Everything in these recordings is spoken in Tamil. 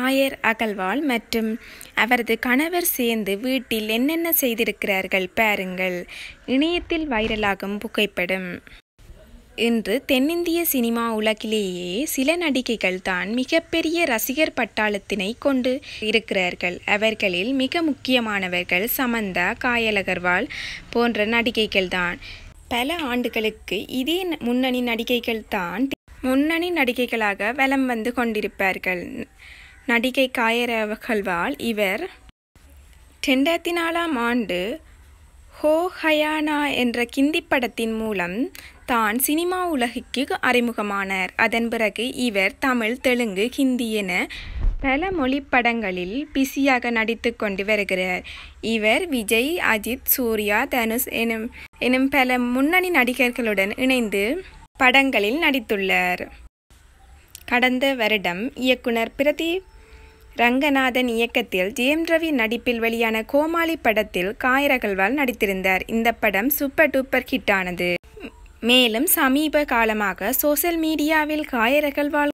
காயர் அகல்வால் மற்றும் அவரது கணவர் சேர்ந்து வீட்டில் என்னென்ன செய்திருக்கிறார்கள் பாருங்கள் இணையத்தில் வைரலாகும் புகைப்படம் இன்று தென்னிந்திய சினிமா உலகிலேயே சில நடிகைகள் தான் மிகப்பெரிய ரசிகர் பட்டாளத்தினை கொண்டு இருக்கிறார்கள் அவர்களில் மிக முக்கியமானவர்கள் சமந்தா காயல் அகர்வால் போன்ற நடிகைகள் தான் பல ஆண்டுகளுக்கு இதே முன்னணி நடிகைகள் தான் முன்னணி நடிகைகளாக வலம் வந்து கொண்டிருப்பார்கள் நடிகை காயர் அகர்வால் இவர் ரெண்டாயிரத்தி நாலாம் ஆண்டு ஹோ ஹயானா என்ற கிந்தி படத்தின் மூலம் தான் சினிமா உலகிற்கு அறிமுகமானார் அதன் பிறகு இவர் தமிழ் தெலுங்கு ஹிந்தி என பல மொழி படங்களில் பிஸியாக நடித்து கொண்டு வருகிறார் இவர் விஜய் அஜித் சூர்யா தனுஷ் எனும் எனும் பல முன்னணி நடிகர்களுடன் இணைந்து படங்களில் நடித்துள்ளார் கடந்த வருடம் இயக்குனர் பிரதீப் ரங்கநாதன் இயக்கத்தில் ஜெயம் ரவி நடிப்பில் வெளியான கோமாளி படத்தில் காயரகல்வால் நடித்திருந்தார் இந்த படம் சூப்பர் டூப்பர் ஹிட் ஆனது மேலும் சமீப காலமாக சோசியல் மீடியாவில் காயரகல்வால்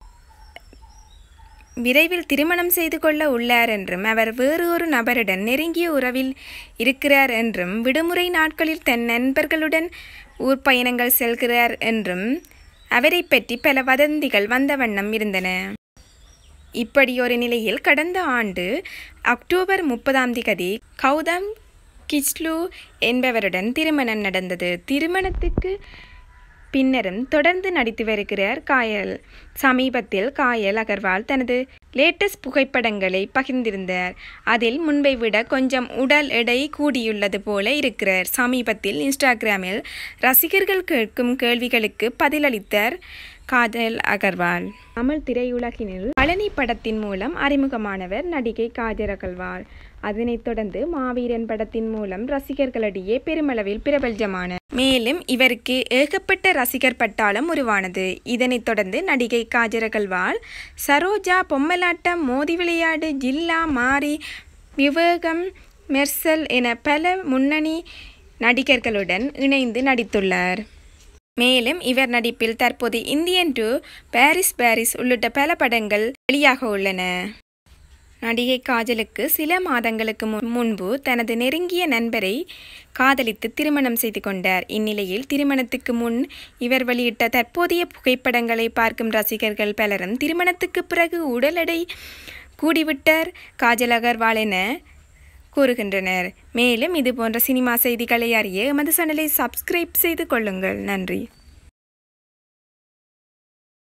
விரைவில் திருமணம் செய்து கொள்ள உள்ளார் என்றும் அவர் வேறு ஒரு நபருடன் நெருங்கிய உறவில் இருக்கிறார் என்றும் விடுமுறை நாட்களில் தன் நண்பர்களுடன் ஊர் பயணங்கள் செல்கிறார் என்றும் அவரை பற்றி பல வதந்திகள் வந்த வண்ணம் இருந்தன இப்படியொரு நிலையில் கடந்த ஆண்டு அக்டோபர் முப்பதாம் திகதி கௌதம் கிச்லு என்பவருடன் திருமணம் நடந்தது திருமணத்துக்கு பின்னரும் தொடர்ந்து நடித்து வருகிறார் காயல் சமீபத்தில் காயல் அகர்வால் தனது லேட்டஸ்ட் புகைப்படங்களை பகிர்ந்திருந்தார் அதில் முன்பை விட கொஞ்சம் உடல் எடை கூடியுள்ளது போல இருக்கிறார் சமீபத்தில் இன்ஸ்டாகிராமில் ரசிகர்கள் கேட்கும் கேள்விகளுக்கு பதிலளித்தார் காஜல் அகர்வால் தமிழ் திரையுலகினில் பழனி படத்தின் மூலம் அறிமுகமானவர் நடிகை காஜல் அகர்வால் அதனைத் தொடர்ந்து மாவீரன் படத்தின் மூலம் ரசிகர்களிடையே பெருமளவில் பிரபல்யமான மேலும் இவருக்கு ஏகப்பட்ட ரசிகர் பட்டாளம் உருவானது இதனைத் தொடர்ந்து நடிகை காஜல் அகர்வால் சரோஜா பொம்மலாட்டம் மோதி விளையாடு ஜில்லா மாரி விவேகம் மெர்சல் என பல முன்னணி நடிகர்களுடன் இணைந்து நடித்துள்ளார் மேலும் இவர் நடிப்பில் தற்போது இந்தியன் டு பாரிஸ் பாரிஸ் உள்ளிட்ட பல படங்கள் வெளியாக உள்ளன நடிகை காஜலுக்கு சில மாதங்களுக்கு முன்பு தனது நெருங்கிய நண்பரை காதலித்து திருமணம் செய்து கொண்டார் இந்நிலையில் திருமணத்துக்கு முன் இவர் வெளியிட்ட தற்போதைய புகைப்படங்களை பார்க்கும் ரசிகர்கள் பலரும் திருமணத்துக்கு பிறகு உடல் எடை கூடிவிட்டார் காஜல் அகர்வால் என கூறுகின்றனர் மேலும் இது போன்ற சினிமா செய்திகளை அறிய எமது சேனலை சப்ஸ்கிரைப் செய்து கொள்ளுங்கள் நன்றி